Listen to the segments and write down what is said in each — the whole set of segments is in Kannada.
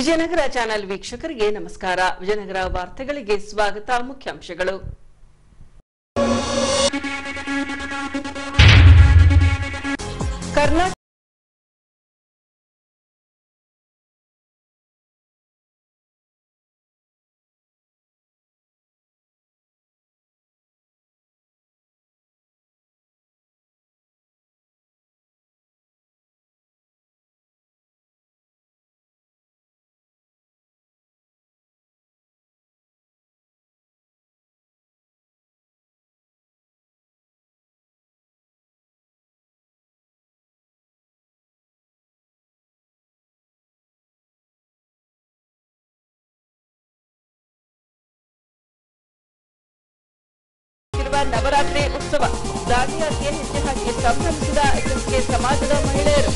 ವಿಜಯನಗರ ಚಾನೆಲ್ ವೀಕ್ಷಕರಿಗೆ ನಮಸ್ಕಾರ ವಿಜಯನಗರ ವಾರ್ತೆಗಳಿಗೆ ಸ್ವಾಗತ ಮುಖ್ಯಾಂಶಗಳು ಕರ್ನಾಟಕ ಇರುವ ನವರಾತ್ರಿ ಉತ್ಸವ ದಾಂಡಿಯಾಕ್ಕೆ ಹೆಜ್ಜೆ ಹಾಕಿ ಸಂಭ್ರಮಿಸಿದ ಎಸ್ಎಸ್ಕೆ ಸಮಾಜದ ಮಹಿಳೆಯರು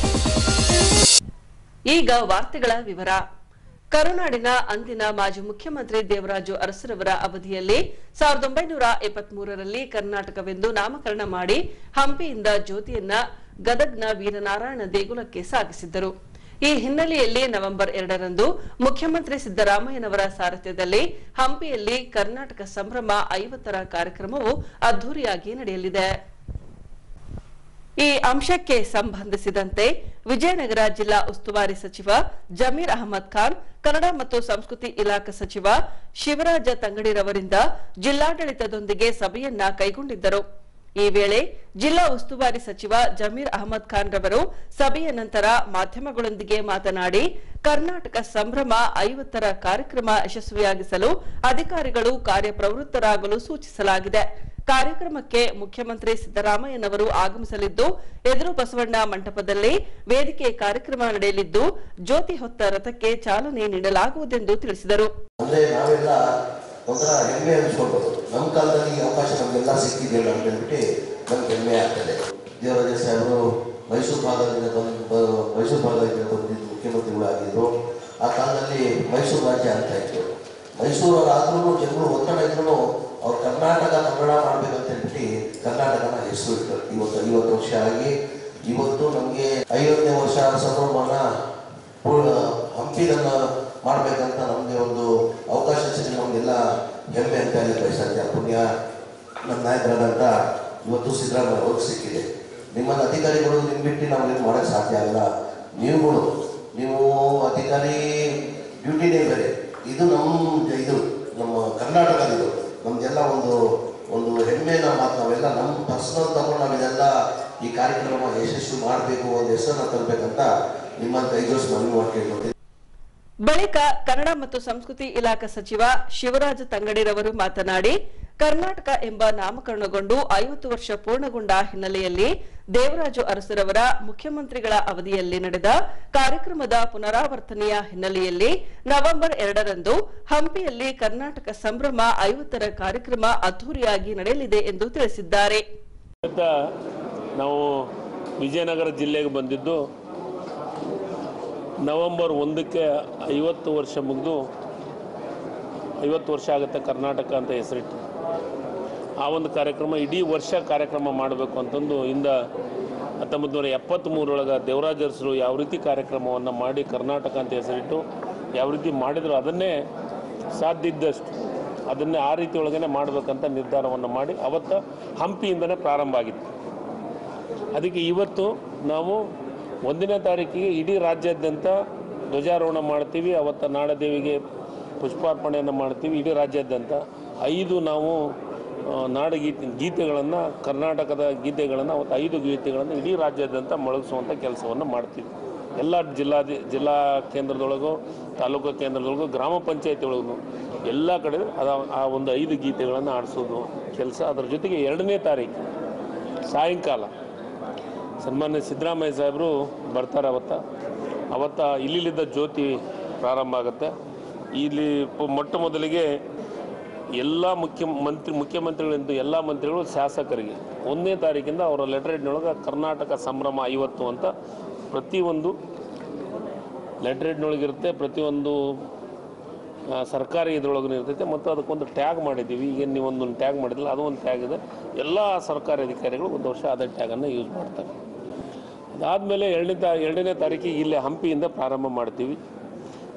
ಈಗ ವಾರ್ತೆಗಳ ವಿವರ ಕರುನಾಡಿನ ಅಂದಿನ ಮಾಜಿ ಮುಖ್ಯಮಂತ್ರಿ ದೇವರಾಜು ಅರಸರವರ ಅವಧಿಯಲ್ಲಿ ಸಾವಿರದ ಒಂಬೈನೂರ ಎಪ್ಪತ್ಮೂರರಲ್ಲಿ ಕರ್ನಾಟಕವೆಂದು ನಾಮಕರಣ ಮಾಡಿ ಹಂಪಿಯಿಂದ ಜ್ಯೋತಿಯನ್ನ ಗದಗ್ನ ವೀರನಾರಾಯಣ ದೇಗುಲಕ್ಕೆ ಸಾಗಿಸಿದ್ದರು ಈ ಹಿನ್ನೆಲೆಯಲ್ಲಿ ನವೆಂಬರ್ ಎರಡರಂದು ಮುಖ್ಯಮಂತ್ರಿ ಸಿದ್ದರಾಮಯ್ಯನವರ ಸಾರಥ್ಯದಲ್ಲಿ ಹಂಪಿಯಲ್ಲಿ ಕರ್ನಾಟಕ ಸಂಭ್ರಮ ಐವತ್ತರ ಕಾರ್ಯಕ್ರಮವು ಅದ್ದೂರಿಯಾಗಿ ನಡೆಯಲಿದೆ ಈ ಅಂಶಕ್ಕೆ ಸಂಬಂಧಿಸಿದಂತೆ ವಿಜಯನಗರ ಜಿಲ್ಲಾ ಉಸ್ತುವಾರಿ ಸಚಿವ ಜಮೀರ್ ಅಹಮದ್ ಖಾನ್ ಕನ್ನಡ ಮತ್ತು ಸಂಸ್ಕೃತಿ ಇಲಾಖೆ ಸಚಿವ ಶಿವರಾಜ ತಂಗಡಿರವರಿಂದ ಜಿಲ್ಲಾಡಳಿತದೊಂದಿಗೆ ಸಭೆಯನ್ನ ಕೈಗೊಂಡಿದ್ದರು ಈ ವೇಳೆ ಜಿಲ್ಲಾ ಉಸ್ತುವಾರಿ ಸಚಿವ ಜಮೀರ್ ಅಹಮದ್ ಖಾನ್ ರವರು ಸಭೆಯ ನಂತರ ಮಾಧ್ಯಮಗಳೊಂದಿಗೆ ಮಾತನಾಡಿ ಕರ್ನಾಟಕ ಸಂಭ್ರಮ ಐವತ್ತರ ಕಾರ್ಯಕ್ರಮ ಯಶಸ್ವಿಯಾಗಿಸಲು ಅಧಿಕಾರಿಗಳು ಕಾರ್ಯಪ್ರವೃತ್ತರಾಗಲು ಸೂಚಿಸಲಾಗಿದೆ ಕಾರ್ಯಕ್ರಮಕ್ಕೆ ಮುಖ್ಯಮಂತ್ರಿ ಸಿದ್ದರಾಮಯ್ಯನವರು ಆಗಮಿಸಲಿದ್ದು ಎದುರು ಬಸವಣ್ಣ ಮಂಟಪದಲ್ಲಿ ವೇದಿಕೆ ಕಾರ್ಯಕ್ರಮ ನಡೆಯಲಿದ್ದು ಜ್ಯೋತಿ ಹೊತ್ತ ರಥಕ್ಕೆ ಚಾಲನೆ ನೀಡಲಾಗುವುದೆಂದು ತಿಳಿಸಿದರು ಅಂದ್ರೆ ನಾವೆಲ್ಲ ಒಂಥರ ಹೆಮ್ಮೆ ಅನ್ಸ್ಕೊಳ್ಬೋದು ನಮ್ಮ ಕಾಲದಲ್ಲಿ ಈ ಅವಕಾಶ ನಮಗೆಲ್ಲ ಸಿಕ್ಕಿದೆಯಲ್ಲ ಅಂತ ಹೇಳ್ಬಿಟ್ಟು ನಮ್ಗೆ ಹೆಮ್ಮೆ ಆಗ್ತದೆ ದೇವರಾಜ ಸಾಹೇಬರು ಮೈಸೂರು ಭಾಗದಿಂದ ಬಂದು ಬ- ಮೈಸೂರು ಭಾಗದಿಂದ ಬಂದಿದ್ದು ಮುಖ್ಯಮಂತ್ರಿಗಳಾಗಿದ್ರು ಆ ಕಾಲದಲ್ಲಿ ಮೈಸೂರು ರಾಜ್ಯ ಅಂತ ಇತ್ತು ಮೈಸೂರವರಾದ್ರೂ ಜನರು ಒತ್ತಡ ಇದ್ರು ಅವ್ರು ಕರ್ನಾಟಕ ಕನ್ನಡ ಮಾಡ್ಬೇಕಂತ ಹೇಳ್ಬಿಟ್ಟು ಕರ್ನಾಟಕನ ಹೆಸರು ಇಟ್ಟರು ಇವತ್ತು ಐವತ್ತು ವರ್ಷ ಆಗಿ ಇವತ್ತು ನಮಗೆ ಐವತ್ತನೇ ವರ್ಷ ಸಂಭ್ರಮನ ಪೂರ್ಣ ಹಂಪಿದನ್ನ ಮಾಡ್ಬೇಕಂತ ನಮಗೆ ಒಂದು ಅವಕಾಶ ಸಿಕ್ಕಿ ನಮಗೆಲ್ಲ ಹೆಮ್ಮೆ ಅಂತ ಹೇಳಿ ಬಯಸತ್ತೆ ಆ ಪುಣ್ಯ ನಮ್ಮ ನಾಯಕರಾದಂಥ ಇವತ್ತು ಸಿದ್ದರಾಮಯ್ಯ ಅವ್ರಿಗೆ ಸಿಕ್ಕಿದೆ ನಿಮ್ಮನ್ನ ಅಧಿಕಾರಿಗಳು ನಿಮ್ ಬಿಟ್ಟು ನಾವೇನು ಮಾಡೋಕ್ಕೆ ಸಾಧ್ಯ ಆಗಲ್ಲ ನೀವುಗಳು ನೀವು ಅಧಿಕಾರಿ ಡ್ಯೂಟಿನೇ ಬೇರೆ ಇದು ನಮ್ಮ ಇದು ನಮ್ಮ ಕರ್ನಾಟಕದ ಇದು ನಮ್ದೆಲ್ಲ ಒಂದು ಒಂದು ಹೆಮ್ಮೆನ ಮಾತು ನಾವೆಲ್ಲ ನಮ್ಮ ಪರ್ಸನಲ್ ತಗೊಂಡು ನಾವಿದೆಲ್ಲ ಈ ಕಾರ್ಯಕ್ರಮ ಯಶಸ್ವಿ ಮಾಡಬೇಕು ಒಂದು ಹೆಸರನ್ನ ತರಬೇಕಂತ ನಿಮ್ಮನ್ನು ಕೈಜೋಡಿಸಿ ಮನವಿ ಮಾಡ್ಕೊಂಡು ಬಳಿಕ ಕನ್ನಡ ಮತ್ತು ಸಂಸ್ಕೃತಿ ಇಲಾಖೆ ಸಚಿವ ಶಿವರಾಜ ತಂಗಡಿರವರು ಮಾತನಾಡಿ ಕರ್ನಾಟಕ ಎಂಬ ನಾಮಕರಣಗೊಂಡು ಐವತ್ತು ವರ್ಷ ಪೂರ್ಣಗೊಂಡ ಹಿನ್ನೆಲೆಯಲ್ಲಿ ದೇವರಾಜು ಅರಸರವರ ಮುಖ್ಯಮಂತ್ರಿಗಳ ಅವಧಿಯಲ್ಲಿ ನಡೆದ ಕಾರ್ಯಕ್ರಮದ ಪುನರಾವರ್ತನೆಯ ಹಿನ್ನೆಲೆಯಲ್ಲಿ ನವೆಂಬರ್ ಎರಡರಂದು ಹಂಪಿಯಲ್ಲಿ ಕರ್ನಾಟಕ ಸಂಭ್ರಮ ಐವತ್ತರ ಕಾರ್ಯಕ್ರಮ ಅದ್ದೂರಿಯಾಗಿ ನಡೆಯಲಿದೆ ಎಂದು ತಿಳಿಸಿದ್ದಾರೆ ಇವತ್ತ ನಾವು ವಿಜಯನಗರ ಜಿಲ್ಲೆಗೆ ಬಂದಿದ್ದು ನವೆಂಬರ್ ಒಂದಕ್ಕೆ ಐವತ್ತು ವರ್ಷ ಮುಗಿದು ಐವತ್ತು ವರ್ಷ ಆಗುತ್ತೆ ಕರ್ನಾಟಕ ಅಂತ ಹೆಸರಿಟ್ಟು ಆ ಒಂದು ಕಾರ್ಯಕ್ರಮ ಇಡೀ ವರ್ಷ ಕಾರ್ಯಕ್ರಮ ಮಾಡಬೇಕು ಅಂತಂದು ಇಂದ ಹತ್ತೊಂಬತ್ತು ನೂರ ಎಪ್ಪತ್ತ್ಮೂರೊಳಗೆ ದೇವರಾಜ ಅರಸರು ಯಾವ ರೀತಿ ಕಾರ್ಯಕ್ರಮವನ್ನು ಮಾಡಿ ಕರ್ನಾಟಕ ಅಂತ ಹೆಸರಿಟ್ಟು ಯಾವ ರೀತಿ ಮಾಡಿದ್ರು ಅದನ್ನೇ ಸಾಧ್ಯ ಇದ್ದಷ್ಟು ಅದನ್ನೇ ಆ ರೀತಿ ಒಳಗನೆ ಮಾಡಬೇಕಂತ ನಿರ್ಧಾರವನ್ನು ಮಾಡಿ ಅವತ್ತು ಹಂಪಿಯಿಂದನೇ ಪ್ರಾರಂಭ ಆಗಿತ್ತು ಅದಕ್ಕೆ ಇವತ್ತು ನಾವು ಒಂದನೇ ತಾರೀಕಿಗೆ ಇಡೀ ರಾಜ್ಯಾದ್ಯಂತ ಧ್ವಜಾರೋಹಣ ಮಾಡ್ತೀವಿ ಅವತ್ತು ನಾಡದೇವಿಗೆ ಪುಷ್ಪಾರ್ಪಣೆಯನ್ನು ಮಾಡ್ತೀವಿ ಇಡೀ ರಾಜ್ಯಾದ್ಯಂತ ಐದು ನಾವು ಆ, ನಾಡಗೀತೆ ಗೀತೆಗಳನ್ನು ಕರ್ನಾಟಕದ ಗೀತೆಗಳನ್ನು ಅವತ್ತು ಐದು ಗೀತೆಗಳನ್ನು ಇಡೀ ರಾಜ್ಯಾದ್ಯಂತ ಮೊಳಗಿಸುವಂಥ ಕೆಲಸವನ್ನು ಮಾಡ್ತೀವಿ ಎಲ್ಲ ಜಿಲ್ಲಾ ಜಿಲ್ಲಾ ಕೇಂದ್ರದೊಳಗೂ ತಾಲೂಕು ಕೇಂದ್ರದೊಳಗೂ ಗ್ರಾಮ ಪಂಚಾಯತಿ ಒಳಗೂ ಎಲ್ಲ ಕಡೆ ಅದ ಆ ಒಂದು ಐದು ಗೀತೆಗಳನ್ನು ಆಡಿಸೋದು ಕೆಲಸ ಅದರ ಜೊತೆಗೆ ಎರಡನೇ ತಾರೀಕು ಸಾಯಂಕಾಲ ಸನ್ಮಾನ್ಯ ಸಿದ್ದರಾಮಯ್ಯ ಸಾಹೇಬರು ಬರ್ತಾರೆ ಅವತ್ತ ಅವತ್ತ ಇಲ್ಲಿಲ್ಲಿದ್ದ ಜ್ಯೋತಿ ಪ್ರಾರಂಭ ಆಗುತ್ತೆ ಇಲ್ಲಿ ಪ- ಮೊಟ್ಟ ಮೊದಲಿಗೆ ಎಲ್ಲ ಮುಖ್ಯಮಂತ್ರಿ ಮುಖ್ಯಮಂತ್ರಿಗಳಿಂದ ಎಲ್ಲ ಮಂತ್ರಿಗಳು ಶಾಸಕರಿಗೆ ಒಂದನೇ ತಾರೀಕಿಂದ ಅವರ ಲೆಟರ್ ಹೆಡ್ನೊಳಗೆ ಕರ್ನಾಟಕ ಸಂಭ್ರಮ ಐವತ್ತು ಅಂತ ಪ್ರತಿಯೊಂದು ಲೆಟರ್ ಹೆಡ್ನೊಳಗಿರುತ್ತೆ ಪ್ರತಿಯೊಂದು ಆ, ಸರ್ಕಾರಿ ಇದ್ರೊಳಗೂ ಇರ್ತೈತೆ ಮತ್ತು ಅದಕ್ಕೊಂದು ಟ್ಯಾಗ್ ಮಾಡಿದ್ದೀವಿ ಈಗ ನೀವು ಒಂದು ಟ್ಯಾಗ್ ಮಾಡಿದಿಲ್ಲ ಅದು ಒಂದು ಟ್ಯಾಗ್ ಇದೆ ಎಲ್ಲ ಸರ್ಕಾರಿ ಅಧಿಕಾರಿಗಳು ಒಂದು ವರ್ಷ ಅದೇ ಟ್ಯಾಗನ್ನು ಯೂಸ್ ಮಾಡ್ತಾರೆ ಅದಾದಮೇಲೆ ಎರಡನೇ ತಾ ಎರಡನೇ ತಾರೀಕಿಗೆ ಇಲ್ಲಿ ಹಂಪಿಯಿಂದ ಪ್ರಾರಂಭ ಮಾಡ್ತೀವಿ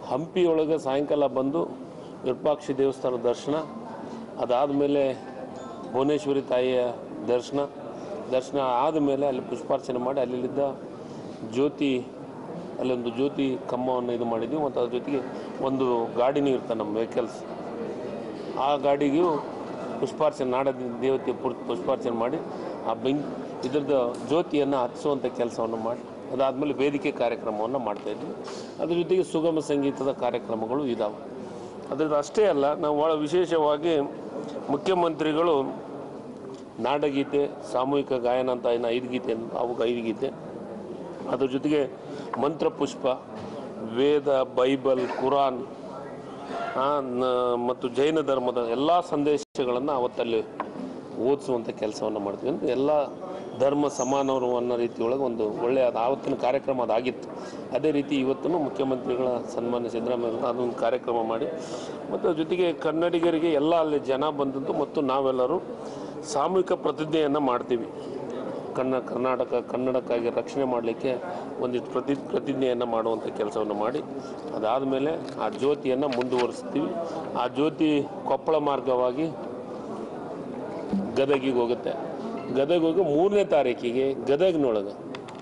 ಹಂಪಿಯೊಳಗೆ ಸಾಯಂಕಾಲ ಬಂದು ವಿರೂಪಾಕ್ಷಿ ದೇವಸ್ಥಾನ ದರ್ಶನ ಅದಾದಮೇಲೆ ಭುವನೇಶ್ವರಿ ತಾಯಿಯ ದರ್ಶನ ದರ್ಶನ ಆದಮೇಲೆ ಅಲ್ಲಿ ಪುಷ್ಪಾರ್ಚನೆ ಮಾಡಿ ಅಲ್ಲಿದ್ದ ಜ್ಯೋತಿ ಅಲ್ಲೊಂದು ಜ್ಯೋತಿ ಕಂಬವನ್ನು ಇದು ಮಾಡಿದ್ವಿ ಮತ್ತು ಅದ್ರ ಜೊತೆಗೆ ಒಂದು ಗಾಡಿನೂ ಇರ್ತದೆ ನಮ್ಮ ವೆಹಿಕಲ್ಸ್ ಆ ಗಾಡಿಗೂ ಪುಷ್ಪಾರ್ಚನೆ ನಾಡ ದೇವತೆ ಪುರ್- ಪುಷ್ಪಾರ್ಚನೆ ಮಾಡಿ ಆ ಬೆಂಕಿ ಇದ್ರದ್ದು ಜ್ಯೋತಿಯನ್ನು ಹತ್ತಿಸುವಂಥ ಕೆಲಸವನ್ನು ಮಾಡಿ ಅದಾದಮೇಲೆ ವೇದಿಕೆ ಕಾರ್ಯಕ್ರಮವನ್ನು ಮಾಡ್ತಾಯಿದ್ವಿ ಅದ್ರ ಜೊತೆಗೆ ಸುಗಮ ಸಂಗೀತದ ಕಾರ್ಯಕ್ರಮಗಳು ಇದ್ದಾವೆ ಅದ್ರದ್ದು ಅಷ್ಟೇ ಅಲ್ಲ ನಾವು ಭಾಳ ವಿಶೇಷವಾಗಿ ಮುಖ್ಯಮಂತ್ರಿಗಳು ನಾಡಗೀತೆ ಸಾಮೂಹಿಕ ಗಾಯನ ಅಂತ ಇನ್ನು ಐದು ಗೀತೆ ಅವಾಗ ಐದು ಗೀತೆ ಅದ್ರ ಜೊತೆಗೆ ಮಂತ್ರಪುಷ್ಪ ವೇದ ಬೈಬಲ್ ಕುರಾನ್ ಆ, ನ- ಮತ್ತು ಜೈನ ಧರ್ಮದ ಎಲ್ಲ ಸಂದೇಶಗಳನ್ನು ಅವತ್ತಲ್ಲಿ ಓದಿಸುವಂಥ ಕೆಲಸವನ್ನು ಮಾಡ್ತೀವಿ ಅಂದರೆ ಎಲ್ಲ ಧರ್ಮ ಸಮಾನವರು ಅನ್ನೋ ರೀತಿಯೊಳಗೆ ಒಂದು ಒಳ್ಳೆಯ ಅದು ಆವತ್ತಿನ ಕಾರ್ಯಕ್ರಮ ಅದಾಗಿತ್ತು ಅದೇ ರೀತಿ ಇವತ್ತು ಮುಖ್ಯಮಂತ್ರಿಗಳ ಸನ್ಮಾನ್ಯ ಸಿದ್ದರಾಮಯ್ಯ ಅದೊಂದು ಕಾರ್ಯಕ್ರಮ ಮಾಡಿ ಮತ್ತು ಅದ್ರ ಜೊತೆಗೆ ಕನ್ನಡಿಗರಿಗೆ ಎಲ್ಲ ಅಲ್ಲಿ ಜನ ಬಂದದ್ದು ಮತ್ತು ನಾವೆಲ್ಲರೂ ಸಾಮೂಹಿಕ ಪ್ರತಿಜ್ಞೆಯನ್ನು ಮಾಡ್ತೀವಿ ಕನ್ನ ಕರ್ನಾಟಕ ಕನ್ನಡಕ್ಕಾಗಿ ರಕ್ಷಣೆ ಮಾಡಲಿಕ್ಕೆ ಒಂದಿಷ್ಟು ಪ್ರತಿ ಪ್ರತಿಜ್ಞೆಯನ್ನು ಮಾಡುವಂಥ ಕೆಲಸವನ್ನು ಮಾಡಿ ಅದಾದಮೇಲೆ ಆ ಜ್ಯೋತಿಯನ್ನು ಮುಂದುವರಿಸ್ತೀವಿ ಆ ಜ್ಯೋತಿ ಕೊಪ್ಪಳ ಮಾರ್ಗವಾಗಿ ಗದಗಿಗೆ ಹೋಗುತ್ತೆ ಗದಗ ಹೋಗಿ ಮೂರನೇ ತಾರೀಕಿಗೆ ಗದಗ್ನೊಳಗೆ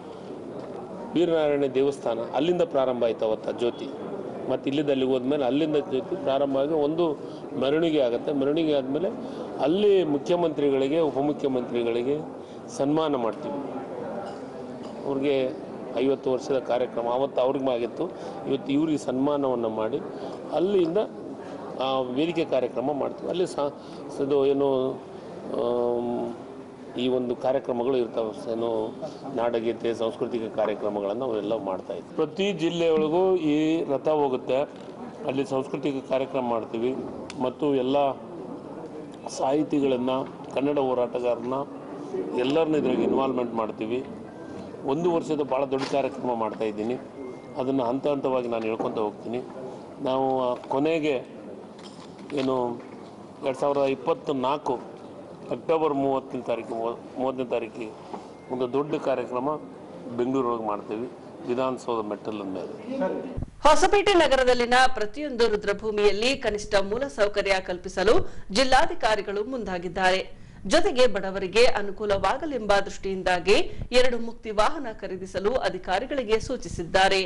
ವೀರನಾರಾಯಣ ದೇವಸ್ಥಾನ ಅಲ್ಲಿಂದ ಪ್ರಾರಂಭ ಆಯ್ತು ಅವತ್ತು ಆ ಜ್ಯೋತಿ ಮತ್ತು ಇಲ್ಲಿಂದ ಅಲ್ಲಿಗೆ ಹೋದ್ಮೇಲೆ ಅಲ್ಲಿಂದ ಜ್ಯೋತಿ ಪ್ರಾರಂಭ ಆಗಿ ಒಂದು ಮೆರವಣಿಗೆ ಆಗುತ್ತೆ ಮೆರವಣಿಗೆ ಆದಮೇಲೆ ಅಲ್ಲಿ ಮುಖ್ಯಮಂತ್ರಿಗಳಿಗೆ ಉಪಮುಖ್ಯಮಂತ್ರಿಗಳಿಗೆ ಸನ್ಮಾನ ಮಾಡ್ತೀವಿ ಅವ್ರಿಗೆ ಐವತ್ತು ವರ್ಷದ ಕಾರ್ಯಕ್ರಮ ಅವತ್ತು ಅವ್ರಿಗೆ ಆಗಿತ್ತು ಇವತ್ತು ಇವ್ರಿಗೆ ಸನ್ಮಾನವನ್ನು ಮಾಡಿ ಅಲ್ಲಿಂದ ಆ ವೇದಿಕೆ ಕಾರ್ಯಕ್ರಮ ಮಾಡ್ತೀವಿ ಅಲ್ಲಿ ಸಾ ಇದು ಏನು ಆಮ್, ಈ ಒಂದು ಕಾರ್ಯಕ್ರಮಗಳು ಇರ್ತಾವೆ ಏನು ನಾಡಗೀತೆ ಸಾಂಸ್ಕೃತಿಕ ಕಾರ್ಯಕ್ರಮಗಳನ್ನು ಅವೆಲ್ಲ ಮಾಡ್ತಾ ಇದ್ವಿ ಪ್ರತಿ ಜಿಲ್ಲೆಯೊಳಗೂ ಈ ರಥ ಹೋಗುತ್ತೆ ಅಲ್ಲಿ ಸಾಂಸ್ಕೃತಿಕ ಕಾರ್ಯಕ್ರಮ ಮಾಡ್ತೀವಿ ಮತ್ತು ಎಲ್ಲ ಸಾಹಿತಿಗಳನ್ನು ಕನ್ನಡ ಹೋರಾಟಗಾರನ್ನ ಎಲ್ಲರನ್ನ ಇದ್ರಾಗ ಇನ್ವಾಲ್ವ್ಮೆಂಟ್ ಮಾಡ್ತೀವಿ ಒಂದು ವರ್ಷದ ಭಾಳ ದೊಡ್ಡ ಕಾರ್ಯಕ್ರಮ ಮಾಡ್ತಾ ಇದ್ದೀನಿ ಅದನ್ನು ಹಂತ ಹಂತವಾಗಿ ನಾನು ಹೇಳ್ಕೊತ ಹೋಗ್ತೀನಿ ನಾವು ಆ ಕೊನೆಗೆ ಏನು ಎರಡು ಸಾವಿರದ ಇಪ್ಪತ್ತು ನಾಲ್ಕು ಅಕ್ಟೋಬರ್ ಮೂವತ್ತನೇ ತಾರೀಕು ಮೂವ- ಮೂವತ್ತನೇ ತಾರೀಕಿಗೆ ಒಂದು ದೊಡ್ಡ ಕಾರ್ಯಕ್ರಮ ಬೆಂಗಳೂರೊಳಗೆ ಮಾಡ್ತೀವಿ ವಿಧಾನಸೌಧ ಮೆಟ್ಟಲ ಮೇಲೆ ಹೊಸಪೇಟೆ ನಗರದಲ್ಲಿನ ಪ್ರತಿಯೊಂದು ರುದ್ರಭೂಮಿಯಲ್ಲಿ ಕನಿಷ್ಠ ಮೂಲ ಸೌಕರ್ಯ ಕಲ್ಪಿಸಲು ಜಿಲ್ಲಾಧಿಕಾರಿಗಳು ಮುಂದಾಗಿದ್ದಾರೆ ಜೊತೆಗೆ ಬಡವರಿಗೆ ಅನುಕೂಲವಾಗಲೆಂಬ ದೃಷ್ಟಿಯಿಂದಾಗಿ ಎರಡು ಮುಕ್ತಿ ವಾಹನ ಖರೀದಿಸಲು ಅಧಿಕಾರಿಗಳಿಗೆ ಸೂಚಿಸಿದ್ದಾರೆ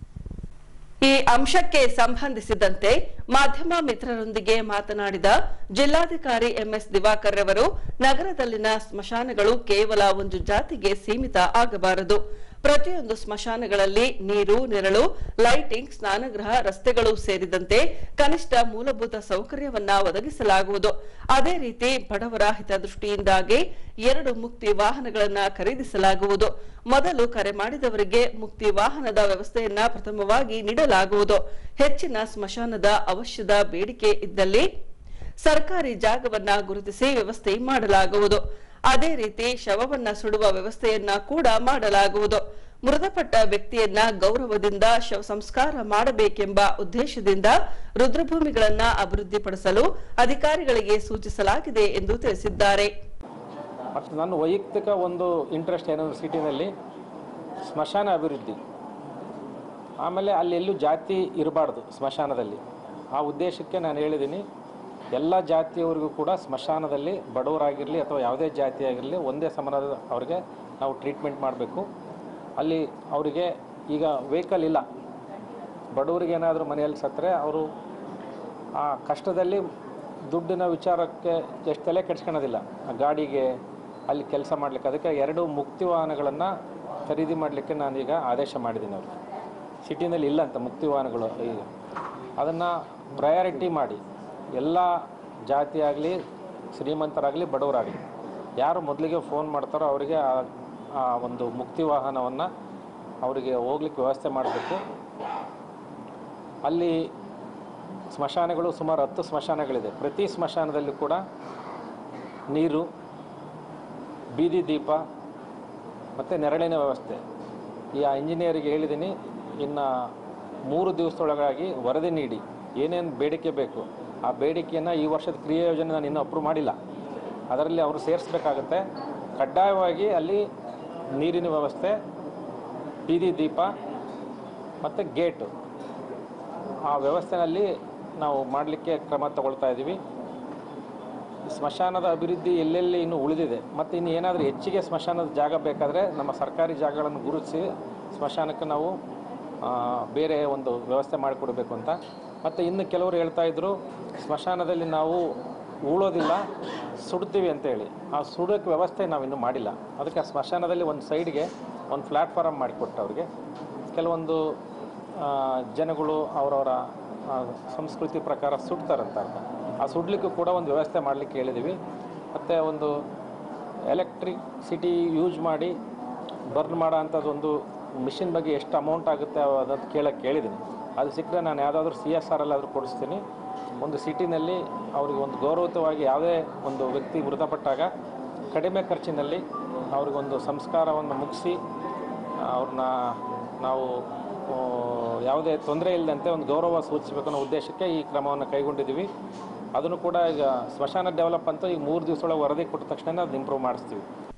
ಈ ಅಂಶಕ್ಕೆ ಸಂಬಂಧಿಸಿದಂತೆ ಮಾಧ್ಯಮ ಮಿತ್ರರೊಂದಿಗೆ ಮಾತನಾಡಿದ ಜಿಲ್ಲಾಧಿಕಾರಿ ಎಂಎಸ್ ದಿವಾಕರ್ ರವರು ನಗರದಲ್ಲಿನ ಸ್ಮಶಾನಗಳು ಕೇವಲ ಒಂದು ಜಾತಿಗೆ ಸೀಮಿತ ಆಗಬಾರದು ಪ್ರತಿಯೊಂದು ಸ್ಮಶಾನಗಳಲ್ಲಿ ನೀರು ನೆರಳು ಲೈಟಿಂಗ್ ಸ್ನಾನಗೃಹ ರಸ್ತೆಗಳು ಸೇರಿದಂತೆ ಕನಿಷ್ಠ ಮೂಲಭೂತ ಸೌಕರ್ಯವನ್ನ ಒದಗಿಸಲಾಗುವುದು ಅದೇ ರೀತಿ ಬಡವರ ಹಿತದೃಷ್ಟಿಯಿಂದಾಗಿ ಎರಡು ಮುಕ್ತಿ ವಾಹನಗಳನ್ನ ಖರೀದಿಸಲಾಗುವುದು ಮೊದಲು ಕರೆ ಮಾಡಿದವರಿಗೆ ಮುಕ್ತಿ ವಾಹನದ ವ್ಯವಸ್ಥೆಯನ್ನ ಪ್ರಥಮವಾಗಿ ನೀಡಲಾಗುವುದು ಹೆಚ್ಚಿನ ಸ್ಮಶಾನದ ಅವಶ್ಯದ ಬೇಡಿಕೆ ಇದ್ದಲ್ಲಿ ಸರ್ಕಾರಿ ಜಾಗವನ್ನ ಗುರುತಿಸಿ ವ್ಯವಸ್ಥೆ ಮಾಡಲಾಗುವುದು ಅದೇ ರೀತಿ ಶವವನ್ನ ಸುಡುವ ವ್ಯವಸ್ಥೆಯನ್ನ ಕೂಡ ಮಾಡಲಾಗುವುದು ಮೃತಪಟ್ಟ ವ್ಯಕ್ತಿಯನ್ನ ಗೌರವದಿಂದ ಶವ ಸಂಸ್ಕಾರ ಮಾಡಬೇಕೆಂಬ ಉದ್ದೇಶದಿಂದ ರುದ್ರಭೂಮಿಗಳನ್ನ ಅಭಿವೃದ್ಧಿಪಡಿಸಲು ಅಧಿಕಾರಿಗಳಿಗೆ ಸೂಚಿಸಲಾಗಿದೆ ಎಂದು ತಿಳಿಸಿದ್ದಾರೆ ಮತ್ತು ನನ್ನ ವೈಯಕ್ತಿಕ ಒಂದು ಇಂಟ್ರೆಸ್ಟ್ ಏನಂದ್ರೆ ಸಿಟಿನಲ್ಲಿ ಸ್ಮಶಾನ ಅಭಿವೃದ್ಧಿ ಆಮೇಲೆ ಅಲ್ಲಿ ಎಲ್ಲೂ ಜಾತಿ ಇರಬಾರ್ದು ಸ್ಮಶಾನದಲ್ಲಿ ಆ ಉದ್ದೇಶಕ್ಕೆ ನಾನು ಹೇಳಿದ್ದೀನಿ ಎಲ್ಲ ಜಾತಿಯವರಿಗೂ ಕೂಡ ಸ್ಮಶಾನದಲ್ಲಿ ಬಡವರಾಗಿರಲಿ ಅಥವಾ ಯಾವುದೇ ಜಾತಿ ಆಗಿರಲಿ ಒಂದೇ ಸಮಾನದ ಅವ್ರಿಗೆ ನಾವು ಟ್ರೀಟ್ಮೆಂಟ್ ಮಾಡಬೇಕು ಅಲ್ಲಿ ಅವರಿಗೆ ಈಗ ವೆಹಿಕಲ್ ಇಲ್ಲ ಬಡವರಿಗೆ ಏನಾದರೂ ಮನೆಯಲ್ಲಿ ಸತ್ತರೆ ಅವರು ಆ ಕಷ್ಟದಲ್ಲಿ ದುಡ್ಡಿನ ವಿಚಾರಕ್ಕೆ ಎಷ್ಟು ತಲೆ ಕೆಡ್ಸ್ಕೊಳೋದಿಲ್ಲ ಆ ಗಾಡಿಗೆ ಅಲ್ಲಿ ಕೆಲಸ ಮಾಡಲಿಕ್ಕೆ ಅದಕ್ಕೆ ಎರಡು ಮುಕ್ತಿ ವಾಹನಗಳನ್ನು ಖರೀದಿ ಮಾಡಲಿಕ್ಕೆ ನಾನೀಗ ಆದೇಶ ಮಾಡಿದ್ದೀನಿ ಅವ್ರಿಗೆ ಸಿಟಿನಲ್ಲಿ ಇಲ್ಲ ಅಂತ ಮುಕ್ತಿ ವಾಹನಗಳು ಈಗ ಅದನ್ನು ಪ್ರಯಾರಿಟಿ ಮಾಡಿ ಎಲ್ಲ ಜಾತಿ ಆಗಲಿ ಶ್ರೀಮಂತರಾಗಲಿ ಬಡವರಾಗಲಿ ಯಾರು ಮೊದಲಿಗೆ ಫೋನ್ ಮಾಡ್ತಾರೋ ಅವರಿಗೆ ಆ- ಆ ಒಂದು ಮುಕ್ತಿ ವಾಹನವನ್ನು ಅವರಿಗೆ ಹೋಗ್ಲಿಕ್ಕೆ ವ್ಯವಸ್ಥೆ ಮಾಡಬೇಕು ಅಲ್ಲಿ ಸ್ಮಶಾನಗಳು ಸುಮಾರು ಹತ್ತು ಸ್ಮಶಾನಗಳಿದೆ ಪ್ರತಿ ಸ್ಮಶಾನದಲ್ಲಿ ಕೂಡ ನೀರು ಬೀದಿ ದೀಪ ಮತ್ತು ನೆರಳಿನ ವ್ಯವಸ್ಥೆ ಈ ಆ ಇಂಜಿನಿಯರಿಗೆ ಹೇಳಿದ್ದೀನಿ ಇನ್ನು ಮೂರು ದಿವಸದೊಳಗಾಗಿ ವರದಿ ನೀಡಿ ಏನೇನು ಬೇಡಿಕೆ ಬೇಕು ಆ ಬೇಡಿಕೆಯನ್ನು ಈ ವರ್ಷದ ಕ್ರಿಯಾ ಯೋಜನೆ ನಾನು ಇನ್ನೂ ಅಪ್ರೂವ್ ಮಾಡಿಲ್ಲ ಅದರಲ್ಲಿ ಅವರು ಸೇರಿಸ್ಬೇಕಾಗತ್ತೆ ಕಡ್ಡಾಯವಾಗಿ ಅಲ್ಲಿ ನೀರಿನ ವ್ಯವಸ್ಥೆ ಬೀದಿ ದೀಪ ಮತ್ತು ಗೇಟು ಆ ವ್ಯವಸ್ಥೆನಲ್ಲಿ ನಾವು ಮಾಡಲಿಕ್ಕೆ ಕ್ರಮ ತಗೊಳ್ತಾ ಇದ್ದೀವಿ ಸ್ಮಶಾನದ ಅಭಿವೃದ್ಧಿ ಎಲ್ಲೆಲ್ಲಿ ಇನ್ನೂ ಉಳಿದಿದೆ ಮತ್ತು ಇನ್ನು ಏನಾದರೂ ಹೆಚ್ಚಿಗೆ ಸ್ಮಶಾನದ ಜಾಗ ಬೇಕಾದರೆ ನಮ್ಮ ಸರ್ಕಾರಿ ಜಾಗಗಳನ್ನು ಗುರುತಿಸಿ ಸ್ಮಶಾನಕ್ಕೆ ನಾವು ಆ, ಬೇರೆ ಒಂದು ವ್ಯವಸ್ಥೆ ಮಾಡಿಕೊಡ್ಬೇಕು ಅಂತ ಮತ್ತು ಇನ್ನು ಕೆಲವರು ಹೇಳ್ತಾ ಇದ್ದರು ಸ್ಮಶಾನದಲ್ಲಿ ನಾವು ಉಳೋದಿಲ್ಲ ಸುಡ್ತೀವಿ ಅಂತೇಳಿ ಆ ಸುಡೋಕ್ಕೆ ವ್ಯವಸ್ಥೆ ನಾವು ಇನ್ನೂ ಮಾಡಿಲ್ಲ ಅದಕ್ಕೆ ಆ ಸ್ಮಶಾನದಲ್ಲಿ ಒಂದು ಸೈಡ್ಗೆ ಒಂದು ಪ್ಲ್ಯಾಟ್ಫಾರಮ್ ಮಾಡಿಕೊಟ್ಟು ಅವ್ರಿಗೆ ಕೆಲವೊಂದು ಆ, ಜನಗಳು ಅವರವರ ಆ, ಸಂಸ್ಕೃತಿ ಪ್ರಕಾರ ಸುಡ್ತಾರಂತ ಅರ್ಥ ಆ ಸುಡ್ಲಿಕ್ಕೂ ಕೂಡ ಒಂದು ವ್ಯವಸ್ಥೆ ಮಾಡಲಿಕ್ಕೆ ಹೇಳಿದ್ದೀವಿ ಮತ್ತು ಒಂದು ಎಲೆಕ್ಟ್ರಿಸಿಟಿ ಯೂಸ್ ಮಾಡಿ ಬರ್ನ್ ಮಾಡೋ ಅಂಥದ್ದು ಒಂದು ಮಿಷಿನ್ ಬಗ್ಗೆ ಎಷ್ಟು ಅಮೌಂಟ್ ಆಗುತ್ತೆ ಅದಂತ ಕೇಳಕ್ಕೆ ಕೇಳಿದ್ದೀನಿ ಅದು ಸಿಕ್ಕರೆ ನಾನು ಯಾವುದಾದ್ರೂ ಸಿ ಎಸ್ ಆರ್ ಎಲ್ಲಾದರೂ ಕೊಡಿಸ್ತೀನಿ ಒಂದು ಸಿಟಿನಲ್ಲಿ ಅವರಿಗೆ ಒಂದು ಗೌರವಯುತವಾಗಿ ಯಾವುದೇ ಒಂದು ವ್ಯಕ್ತಿ ಮೃತಪಟ್ಟಾಗ ಕಡಿಮೆ ಖರ್ಚಿನಲ್ಲಿ ಅವ್ರಿಗೊಂದು ಸಂಸ್ಕಾರವನ್ನು ಮುಗಿಸಿ ಅವ್ರನ್ನ ನಾವು ಆ, ಯಾವುದೇ ತೊಂದರೆ ಇಲ್ಲದಂತೆ ಒಂದು ಗೌರವ ಸೂಚಿಸಬೇಕು ಅನ್ನೋ ಉದ್ದೇಶಕ್ಕೆ ಈ ಕ್ರಮವನ್ನು ಕೈಗೊಂಡಿದ್ದೀವಿ ಅದನ್ನು ಕೂಡ ಈಗ ಸ್ಮಶಾನ ಡೆವಲಪ್ ಅಂತ ಈಗ ಮೂರು ದಿವಸದೊಳಗೆ ವರದಿ ಕೊಟ್ಟ ತಕ್ಷಣ ಅದನ್ನ ಇಂಪ್ರೂವ್ ಮಾಡಿಸ್ತೀವಿ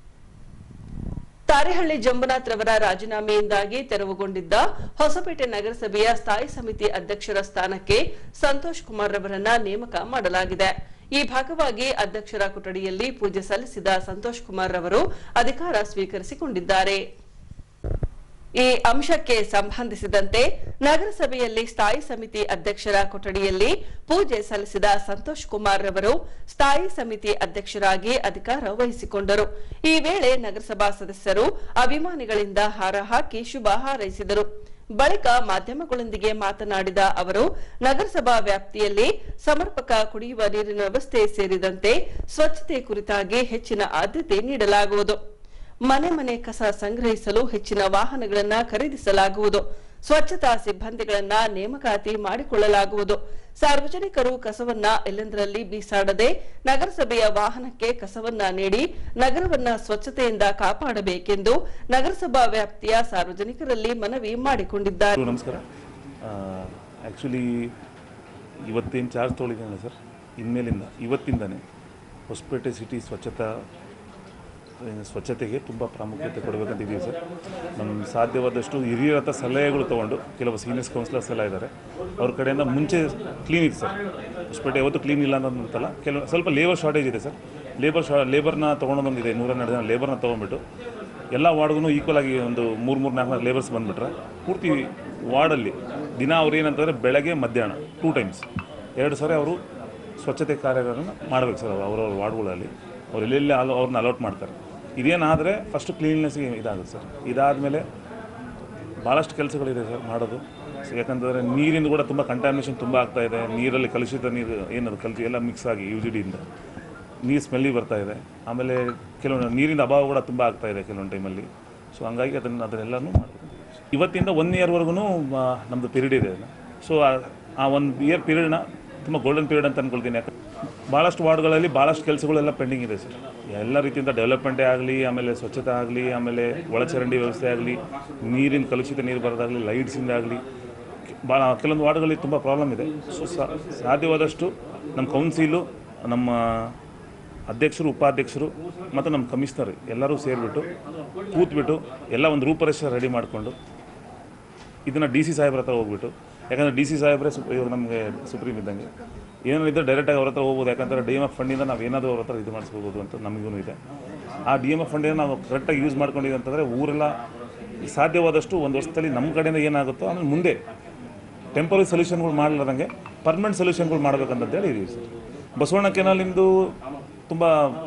ತಾರೇಹಳ್ಳಿ ಜಂಬುನಾಥ್ ರವರ ರಾಜೀನಾಮೆಯಿಂದಾಗಿ ತೆರವುಗೊಂಡಿದ್ದ ಹೊಸಪೇಟೆ ನಗರಸಭೆಯ ಸ್ಥಾಯಿ ಸಮಿತಿ ಅಧ್ಯಕ್ಷರ ಸ್ಥಾನಕ್ಕೆ ಸಂತೋಷ್ ಕುಮಾರ್ ರವರನ್ನ ನೇಮಕ ಮಾಡಲಾಗಿದೆ ಈ ಭಾಗವಾಗಿ ಅಧ್ಯಕ್ಷರ ಕೊಠಡಿಯಲ್ಲಿ ಪೂಜೆ ಸಲ್ಲಿಸಿದ ಸಂತೋಷ್ ಕುಮಾರ್ ರವರು ಅಧಿಕಾರ ಸ್ವೀಕರಿಸಿಕೊಂಡಿದ್ದಾರೆ ಈ ಅಂಶಕ್ಕೆ ಸಂಬಂಧಿಸಿದಂತೆ ನಗರಸಭೆಯಲ್ಲಿ ಸ್ಥಾಯಿ ಸಮಿತಿ ಅಧ್ಯಕ್ಷರ ಕೊಠಡಿಯಲ್ಲಿ ಪೂಜೆ ಸಲ್ಲಿಸಿದ ಸಂತೋಷ್ ಕುಮಾರ್ ರವರು ಸ್ಥಾಯಿ ಸಮಿತಿ ಅಧ್ಯಕ್ಷರಾಗಿ ಅಧಿಕಾರ ವಹಿಸಿಕೊಂಡರು ಈ ವೇಳೆ ನಗರಸಭಾ ಸದಸ್ಯರು ಅಭಿಮಾನಿಗಳಿಂದ ಹಾರ ಹಾಕಿ ಶುಭ ಹಾರೈಸಿದರು ಬಳಿಕ ಮಾಧ್ಯಮಗಳೊಂದಿಗೆ ಮಾತನಾಡಿದ ಅವರು ನಗರಸಭಾ ವ್ಯಾಪ್ತಿಯಲ್ಲಿ ಸಮರ್ಪಕ ಕುಡಿಯುವ ನೀರಿನ ವ್ಯವಸ್ಥೆ ಸೇರಿದಂತೆ ಸ್ವಚ್ಛತೆ ಕುರಿತಾಗಿ ಹೆಚ್ಚಿನ ಆದ್ಯತೆ ನೀಡಲಾಗುವುದು ಮನೆ ಮನೆ ಕಸ ಸಂಗ್ರಹಿಸಲು ಹೆಚ್ಚಿನ ವಾಹನಗಳನ್ನ ಖರೀದಿಸಲಾಗುವುದು ಸ್ವಚ್ಛತಾ ಸಿಬ್ಬಂದಿಗಳನ್ನ ನೇಮಕಾತಿ ಮಾಡಿಕೊಳ್ಳಲಾಗುವುದು ಸಾರ್ವಜನಿಕರು ಕಸವನ್ನ ಎಲ್ಲೆಂದರಲ್ಲಿ ಬೀಸಾಡದೆ ನಗರಸಭೆಯ ವಾಹನಕ್ಕೆ ಕಸವನ್ನ ನೀಡಿ ನಗರವನ್ನ ಸ್ವಚ್ಛತೆಯಿಂದ ಕಾಪಾಡಬೇಕೆಂದು ನಗರಸಭಾ ವ್ಯಾಪ್ತಿಯ ಸಾರ್ವಜನಿಕರಲ್ಲಿ ಮನವಿ ಮಾಡಿಕೊಂಡಿದ್ದಾರೆ ಹಲೋ, ನಮಸ್ಕಾರ ಆ್ಯಕ್ಚುಲಿ ಇವತ್ತೇನು ಚಾರ್ಜ್ ತೊಗೊಳಿದ್ದೀನಲ್ಲ ಸರ್ ಇನ್ಮೇಲಿಂದ ಇವತ್ತಿಂದನೇ ಹೊಸಪೇಟೆ ಸಿಟಿ ಸ್ವಚ್ಛತಾ ಆ, ಸ್ವಚ್ಛತೆಗೆ ತುಂಬ ಪ್ರಾಮುಖ್ಯತೆ ಕೊಡಬೇಕಂತ ಇದೀವಿ ಸರ್ ನಮ್ಮ ಸಾಧ್ಯವಾದಷ್ಟು ಹಿರಿಯರ ಹತ್ರ ಸಲಹೆಗಳು ತೊಗೊಂಡು ಕೆಲವು ಸೀನಿಯರ್ಸ್ ಕೌನ್ಸಿಲರ್ಸ್ ಎಲ್ಲ ಇದ್ದಾರೆ ಅವ್ರ ಕಡೆಯಿಂದ ಮುಂಚೆ ಕ್ಲೀನ್ ಇದೆ ಸರ್ ಹೊಸಪೇಟೆ ಯಾವತ್ತೂ ಕ್ಲೀನ್ ಇಲ್ಲ ಅನ್ನೋದಂತಲ್ಲ ಕೆಲವು ಸ್ವಲ್ಪ ಲೇಬರ್ ಶಾರ್ಟೇಜ್ ಇದೆ ಸರ್ ಲೇಬರ್ ಶಾ ಲೇಬರ್ನ ತೊಗೊಂಡೊಂದಿದೆ ನೂರ ಹನ್ನೆರಡು ಜನ ಲೇಬರ್ನ ತೊಗೊಂಡ್ಬಿಟ್ಟು ಎಲ್ಲ ವಾರ್ಡ್ಗೂ ಈಕ್ವಲ್ ಆಗಿ ಒಂದು ಮೂರು ಮೂರು ನಾಲ್ಕು ನಾಲ್ಕು ಲೇಬರ್ಸ್ ಬಂದುಬಿಟ್ರೆ ಪೂರ್ತಿ ವಾರ್ಡಲ್ಲಿ ದಿನ ಅವ್ರು ಏನಂತಂದರೆ ಬೆಳಗ್ಗೆ ಮಧ್ಯಾಹ್ನ ಟೂ ಟೈಮ್ಸ್ ಎರಡು ಸಾರಿ ಅವರು ಸ್ವಚ್ಛತೆ ಕಾರ್ಯಗಳನ್ನು ಮಾಡಬೇಕು ಸರ್ ಅವ್ರವ್ರ ವಾರ್ಡ್ಗಳಲ್ಲಿ ಅವ್ರು ಎಲ್ಲೆಲ್ಲಿ ಅಲ ಅವ್ರನ್ನ ಅಲೌಟ್ ಮಾಡ್ತಾರೆ ಇದೇನಾದರೆ ಫಸ್ಟು ಕ್ಲೀನ್ನೆಸ್ಗೆ ಇದಾಗುತ್ತೆ ಸರ್ ಇದಾದಮೇಲೆ ಭಾಳಷ್ಟು ಕೆಲಸಗಳಿದೆ ಸರ್ ಮಾಡೋದು ಸೊ ಯಾಕಂತಂದರೆ ನೀರಿಂದ ಕೂಡ ತುಂಬ ಕಂಟಾಮಿನೇಷನ್ ತುಂಬ ಆಗ್ತಾ ಇದೆ ನೀರಲ್ಲಿ ಕಲುಷಿತ ನೀರು ಏನದು ಕಲ್ತಿ ಎಲ್ಲ ಮಿಕ್ಸ್ ಆಗಿ ಯು ಜಿ ಡಿಯಿಂದ ನೀರು ಸ್ಮೆಲ್ಲಿ ಬರ್ತಾ ಇದೆ ಆಮೇಲೆ ಕೆಲವೊಂದು ನೀರಿನ ಅಭಾವ ಕೂಡ ತುಂಬ ಆಗ್ತಾ ಇದೆ ಕೆಲವೊಂದು ಟೈಮಲ್ಲಿ ಸೊ ಹಂಗಾಗಿ ಅದನ್ನು ಅದನ್ನೆಲ್ಲನೂ ಮಾಡಬೇಕು ಇವತ್ತಿಂದ ಒನ್ ಇಯರ್ವರೆಗೂ ನಮ್ಮದು ಪೀರಿಯಡ್ ಇದೆ ಸೊ ಆ ಒಂದು ಇಯರ್ ಪೀರಿಯಡ್ನ ತುಂಬ ಗೋಲ್ಡನ್ ಪೀರಿಯಡ್ ಅಂತ ಅಂದ್ಕೊಳ್ತೀನಿ ಯಾಕಂದ್ರೆ ಭಾಳಷ್ಟು ವಾರ್ಡ್ಗಳಲ್ಲಿ ಭಾಳಷ್ಟು ಕೆಲಸಗಳೆಲ್ಲ ಪೆಂಡಿಂಗ್ ಇದೆ ಸರ್ ಎಲ್ಲ ರೀತಿಯಿಂದ ಡೆವಲಪ್ಮೆಂಟೇ ಆಗಲಿ ಆಮೇಲೆ ಸ್ವಚ್ಛತೆ ಆಗಲಿ ಆಮೇಲೆ ಒಳಚರಂಡಿ ವ್ಯವಸ್ಥೆ ಆಗಲಿ ನೀರಿನ ಕಲುಷಿತ ನೀರು ಬರೋದಾಗಲಿ ಲೈಟ್ಸಿಂದ ಆಗಲಿ ಭಾಳ ಕೆಲವೊಂದು ವಾರ್ಡ್ಗಳಲ್ಲಿ ತುಂಬ ಪ್ರಾಬ್ಲಮ್ ಇದೆ ಸೊ ಸಾ- ಸಾಧ್ಯವಾದಷ್ಟು ನಮ್ಮ ಕೌನ್ಸಿಲು ನಮ್ಮ ಅಧ್ಯಕ್ಷರು ಉಪಾಧ್ಯಕ್ಷರು ಮತ್ತು ನಮ್ಮ ಕಮಿಷನರ್ ಎಲ್ಲರೂ ಸೇರಿಬಿಟ್ಟು ಕೂತ್ಬಿಟ್ಟು ಎಲ್ಲ ಒಂದು ರೂಪರೇಷ ರೆಡಿ ಮಾಡಿಕೊಂಡು ಇದನ್ನು ಡಿ ಸಿ ಸಾಹೇಬ್ರ ಹತ್ರ ಹೋಗ್ಬಿಟ್ಟು ಯಾಕಂದರೆ ಡಿ ಸಿ ಸಾಹೇಬ್ರೆ ಸು ಇವಾಗ ನಮಗೆ ಸುಪ್ರೀಂ ಇದ್ದಂಗೆ ಏನಿದ್ರೆ ಡೈರೆಕ್ಟಾಗಿ ಅವ್ರ ಹತ್ರ ಹೋಗ್ಬೋದು ಯಾಕಂದರೆ ಡಿ ಎಮ್ ಎಫ್ ಫಂಡಿಂದ ನಾವು ಏನಾದರೂ ಅವ್ರ ಹತ್ರ ಇದು ಮಾಡಿಸ್ಕೋಬೋದು ಅಂತ ನಮಗೂ ಇದೆ ಆ ಡಿ ಎಮ್ ಎಫ್ ಫಂಡಿಂದ ನಾವು ಕರೆಕ್ಟಾಗಿ ಯೂಸ್ ಮಾಡ್ಕೊಂಡಿದ್ದೀವಿ ಅಂತಂದರೆ ಊರೆಲ್ಲ ಸಾಧ್ಯವಾದಷ್ಟು ಒಂದು ವರ್ಷದಲ್ಲಿ ನಮ್ಮ ಕಡೆಯಿಂದ ಏನಾಗುತ್ತೋ ಆಮೇಲೆ ಮುಂದೆ ಟೆಂಪರರಿ ಸೊಲ್ಯೂಷನ್ಗಳು ಮಾಡಲಾರ್ದಂಗೆ ಪರ್ಮನೆಂಟ್ ಸೊಲ್ಯೂಷನ್ಗಳು ಮಾಡ್ಬೇಕಂತೇಳಿ ಇದೀವಿ ಸರ್ ಬಸವಣ್ಣ ಕೆನಾಲಿಂದು ತುಂಬ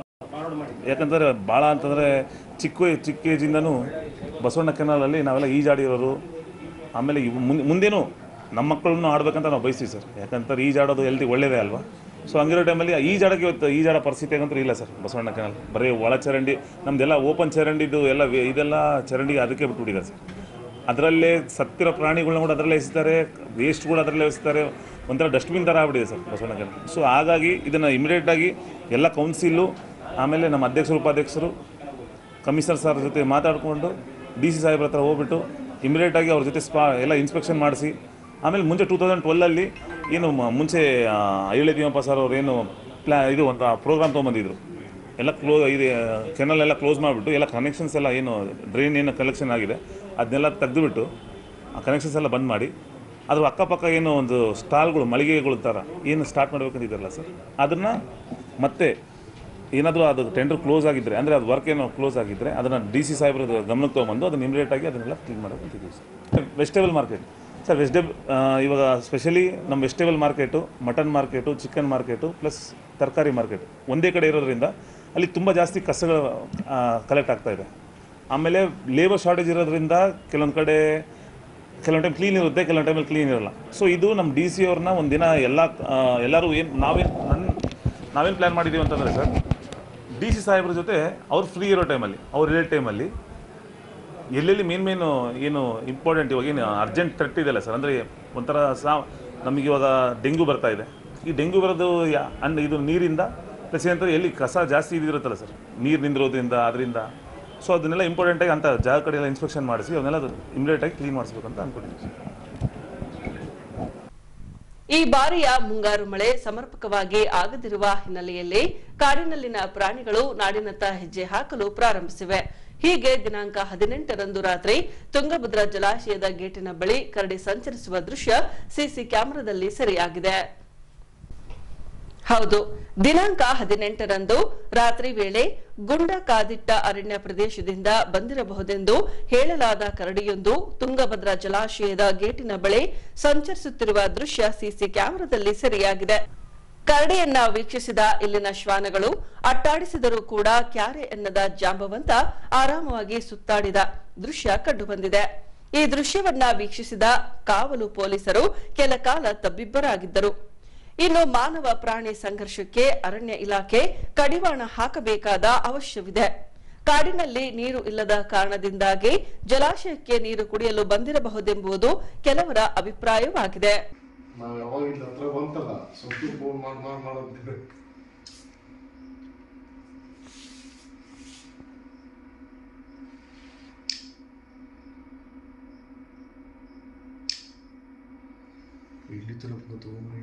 ಯಾಕಂದರೆ ಭಾಳ ಅಂತಂದರೆ ಚಿಕ್ಕ ಚಿಕ್ಕ ಏಜಿಂದನೂ ಬಸವಣ್ಣ ಕೆನಾಲಲ್ಲಿ ನಾವೆಲ್ಲ ಈಜಾಡಿರೋರು ಆಮೇಲೆ ಇವ್ ಮುಂದೆ ಮುಂದೇನು ನಮ್ಮ ಮಕ್ಕಳನ್ನು ಆಡ್ಬೇಕಂತ ನಾವು ಬಯಸ್ತೀವಿ ಸರ್ ಯಾಕಂತಾರೆ ಈಜಾಡೋದು ಎಲ್ದಿ ಒಳ್ಳೇದೇ ಅಲ್ವಾ ಸೊ ಹಂಗಿರೋ ಟೈಮಲ್ಲಿ ಈಜಾಡೋಕ್ಕೆ ಇವತ್ತು ಈಜಾಡೋ ಪರಿಸ್ಥಿತಿ ಅಂತೂ ಇಲ್ಲ ಸರ್ ಬಸವಣ್ಣ ಕೆನಾಲ್ ಬರೀ ಒಳ ಚರಂಡಿ ನಮ್ದೆಲ್ಲ ಓಪನ್ ಚರಂಡಿದು ಎಲ್ಲ ವೇ- ಇದೆಲ್ಲ ಚರಂಡಿಗೆ ಅದಕ್ಕೆ ಬಿಟ್ಬಿಟ್ಟಿದೆ ಸರ್ ಅದರಲ್ಲೇ ಸತ್ತಿರೋ ಪ್ರಾಣಿಗಳನ್ನ ಕೂಡ ಅದರಲ್ಲೇ ಎಸಿತಾರೆ ವೇಸ್ಟ್ ಕೂಡ ಅದರಲ್ಲೇ ಎಸಿತಾರೆ ಒಂಥರ ಡಸ್ಟ್ಬಿನ್ ಥರ ಆಗ್ಬಿಟ್ಟಿದೆ ಸರ್ ಬಸವಣ್ಣ ಕೆನಾಲ್ ಸೊ ಹಾಗಾಗಿ ಇದನ್ನು ಇಮಿಡಿಯೇಟಾಗಿ ಎಲ್ಲ ಕೌನ್ಸಿಲು ಆಮೇಲೆ ನಮ್ಮ ಅಧ್ಯಕ್ಷರು ಉಪಾಧ್ಯಕ್ಷರು ಕಮಿಷನರ್ ಸರ್ ಜೊತೆ ಮಾತಾಡಿಕೊಂಡು ಡಿ ಸಿ ಸಾಹೇಬ್ರ ಹತ್ರ ಹೋಗ್ಬಿಟ್ಟು ಇಮಿಡಿಯೇಟಾಗಿ ಅವ್ರ ಜೊತೆ ಸ್ಪಾ ಎಲ್ಲ ಇನ್ಸ್ಪೆಕ್ಷನ್ ಮಾಡಿಸಿ ಆಮೇಲೆ ಮುಂಚೆ ಟೂ ತೌಸಂಡ್ ಟ್ವೆಲ್ಲಲ್ಲಿ ಏನು ಮ- ಮುಂಚೆ ಐಳೆ ತಿಮ್ಮಪ್ಪ ಸರ್ ಅವ್ರು ಏನು ಪ್ಲಾ ಇದು ಒಂದು ಪ್ರೋಗ್ರಾಮ್ ತೊಗೊಂಬಂದಿದ್ರು ಎಲ್ಲ ಕ್ಲೋ ಇದು ಕೆನಲ್ ಎಲ್ಲ ಕ್ಲೋಸ್ ಮಾಡಿಬಿಟ್ಟು ಎಲ್ಲ ಕನೆಕ್ಷನ್ಸ್ ಎಲ್ಲ ಏನು ಡ್ರೈನ್ ಏನು ಕಲೆಕ್ಷನ್ ಆಗಿದೆ ಅದನ್ನೆಲ್ಲ ತೆಗೆದುಬಿಟ್ಟು ಆ ಕನೆಕ್ಷನ್ಸ್ ಎಲ್ಲ ಬಂದ್ ಮಾಡಿ ಅದ್ರ ಅಕ್ಕಪಕ್ಕ ಏನು ಒಂದು ಸ್ಟಾಲ್ಗಳು ಮಳಿಗೆಗಳು ಥರ ಏನು ಸ್ಟಾರ್ಟ್ ಮಾಡಬೇಕಂತಿದ್ದಾರಲ್ಲ ಸರ್ ಅದನ್ನು ಮತ್ತೆ ಏನಾದರೂ ಅದು ಟೆಂಡರ್ ಕ್ಲೋಸ್ ಆಗಿದ್ದರೆ ಅಂದರೆ ಅದು ವರ್ಕ್ ಏನೋ ಕ್ಲೋಸ್ ಆಗಿದ್ದರೆ ಅದನ್ನು ಡಿ ಸಿ ಸಾಹೇಬ್ರ ಗಮನಕ್ಕೆ ತೊಗೊಂಬಂದು ಅದನ್ನು ಇಮಿಡಿಯೇಟಾಗಿ ಅದನ್ನೆಲ್ಲ ಕ್ಲೀನ್ ಮಾಡೋಕ್ಕಂತಿದ್ದೀವಿ sir vegetable market sir vegetable ಇವಾಗ ಸ್ಪೆಷಲಿ ನಮ್ಮ vegetable market mutton market chicken market plus ತರಕಾರಿ ಮಾರ್ಕೆಟ್ ಒಂದೇ ಕಡೆ ಇರೋದ್ರಿಂದ ಅಲ್ಲಿ ತುಂಬ ಜಾಸ್ತಿ ಕಸಗಳು ಕಲೆಕ್ಟ್ ಆಗ್ತಾ ಇದೆ ಆಮೇಲೆ ಲೇಬರ್ ಶಾರ್ಟೇಜ್ ಇರೋದ್ರಿಂದ ಕೆಲವೊಂದು ಕಡೆ ಕೆಲವೊಂದು ಟೈಮ್ ಕ್ಲೀನ್ ಇರುತ್ತೆ ಕೆಲವೊಂದು ಟೈಮಲ್ಲಿ ಕ್ಲೀನ್ ಇರಲ್ಲ ಸೊ ಇದು ನಮ್ಮ ಡಿ ಸಿ ಅವ್ರನ್ನ ಒಂದಿನ ಎಲ್ಲ ಆ, ಎಲ್ಲರೂ ಏನು ನಾವೇನು ನನ್ನ ನಾವೇನು ಪ್ಲ್ಯಾನ್ ಮಾಡಿದ್ದೀವಿ ಅಂತಂದರೆ ಸರ್ ಡಿ ಸಿ ಸಾಹೇಬ್ರ ಜೊತೆ ಅವ್ರು ಫ್ರೀ ಇರೋ ಟೈಮಲ್ಲಿ ಅವ್ರು ಇರೋ ಟೈಮಲ್ಲಿ ಎಲ್ಲೆಲ್ಲಿ ಮೇನ್ ಮೇನು ಏನು ಇಂಪಾರ್ಟೆಂಟ್ ಇವಾಗ ಏನು ಅರ್ಜೆಂಟ್ ಥ್ರೆಟ್ ಇದೆಯಲ್ಲ ಸರ್ ಅಂದರೆ ಒಂಥರ ಸಾ ನಮಗೆ ಇವಾಗ ಡೆಂಗ್ಯೂ ಬರ್ತಾ ಇದೆ ಈ ಡೆಂಗ್ಯೂ ಬರೋದು ಯಾ- ಅಂಡ್ ಇದು ನೀರಿಂದ ಪ್ಲಸ್ ಏನಂತಾರೆ ಎಲ್ಲಿ ಕಸ ಜಾಸ್ತಿ ಇದಿರುತ್ತಲ್ಲ ಸರ್ ನೀರು ನಿಂದಿರೋದ್ರಿಂದ ಅದರಿಂದ ಸೊ ಅದನ್ನೆಲ್ಲ ಇಂಪಾರ್ಟೆಂಟಾಗಿ ಅಂತ ಜಾಗ ಕಡೆ ಎಲ್ಲ ಇನ್ಸ್ಪೆಕ್ಷನ್ ಮಾಡಿಸಿ ಅವನ್ನೆಲ್ಲ ಇಮಿಡಿಯೇಟಾಗಿ ಕ್ಲೀನ್ ಮಾಡಿಸ್ಬೇಕಂತ ಅಂದ್ಕೊಂಡಿದ್ದೀವಿ ಸರ್ ಈ ಬಾರಿಯ ಮುಂಗಾರು ಮಳೆ ಸಮರ್ಪಕವಾಗಿ ಆಗದಿರುವ ಹಿನ್ನೆಲೆಯಲ್ಲಿ ಕಾಡಿನಲ್ಲಿನ ಪ್ರಾಣಿಗಳು ನಾಡಿನತ್ತ ಹೆಜ್ಜೆ ಹಾಕಲು ಪ್ರಾರಂಭಿಸಿವೆ ಹೀಗೆ ದಿನಾಂಕ ಹದಿನೆಂಟರಂದು ರಾತ್ರಿ ತುಂಗಭದ್ರಾ ಜಲಾಶಯದ ಗೇಟಿನ ಬಳಿ ಕರಡಿ ಸಂಚರಿಸುವ ದೃಶ್ಯ ಸಿಸಿ ಕ್ಯಾಮೆರಾದಲ್ಲಿ ಸೆರೆಯಾಗಿದೆ ಹೌದು ದಿನಾಂಕ ಹದಿನೆಂಟರಂದು ರಾತ್ರಿ ವೇಳೆ ಗುಂಡ ಕಾದಿಟ್ಟ ಅರಣ್ಯ ಪ್ರದೇಶದಿಂದ ಬಂದಿರಬಹುದೆಂದು ಹೇಳಲಾದ ಕರಡಿಯೊಂದು ತುಂಗಭದ್ರಾ ಜಲಾಶಯದ ಗೇಟಿನ ಬಳಿ ಸಂಚರಿಸುತ್ತಿರುವ ದೃಶ್ಯ ಸಿಸಿ ಕ್ಯಾಮೆರಾದಲ್ಲಿ ಸೆರೆಯಾಗಿದೆ ಕರಡಿಯನ್ನ ವೀಕ್ಷಿಸಿದ ಇಲ್ಲಿನ ಶ್ವಾನಗಳು ಅಟ್ಟಾಡಿಸಿದರೂ ಕೂಡ ಕ್ಯಾರೆ ಎನ್ನದ ಜಾಂಬವಂತ ಆರಾಮವಾಗಿ ಸುತ್ತಾಡಿದ ದೃಶ್ಯ ಕಂಡುಬಂದಿದೆ ಈ ದೃಶ್ಯವನ್ನ ವೀಕ್ಷಿಸಿದ ಕಾವಲು ಪೊಲೀಸರು ಕೆಲ ಕಾಲ ತಬ್ಬಿಬ್ಬರಾಗಿದ್ದರು ಇನ್ನು ಮಾನವ ಪ್ರಾಣಿ ಸಂಘರ್ಷಕ್ಕೆ ಅರಣ್ಯ ಇಲಾಖೆ ಕಡಿವಾಣ ಹಾಕಬೇಕಾದ ಅವಶ್ಯವಿದೆ ಕಾಡಿನಲ್ಲಿ ನೀರು ಇಲ್ಲದ ಕಾರಣದಿಂದಾಗಿ ಜಲಾಶಯಕ್ಕೆ ನೀರು ಕುಡಿಯಲು ಬಂದಿರಬಹುದೆಂಬುದು ಕೆಲವರ ಅಭಿಪ್ರಾಯವಾಗಿದೆ ನಾವು ಯಾವಾಗ ಇಲ್ಲಿ ಹತ್ರ ಬಂತಲ್ಲ ಸ್ವಲ್ಪ ಫೋನ್ ಮಾಡಿ ಮಾಡಿ ಮಾಡೋದಿದ್ರೆ ಇಲ್ಲಿ ತಲುಪ ತಗೊಂಡ್ರಿ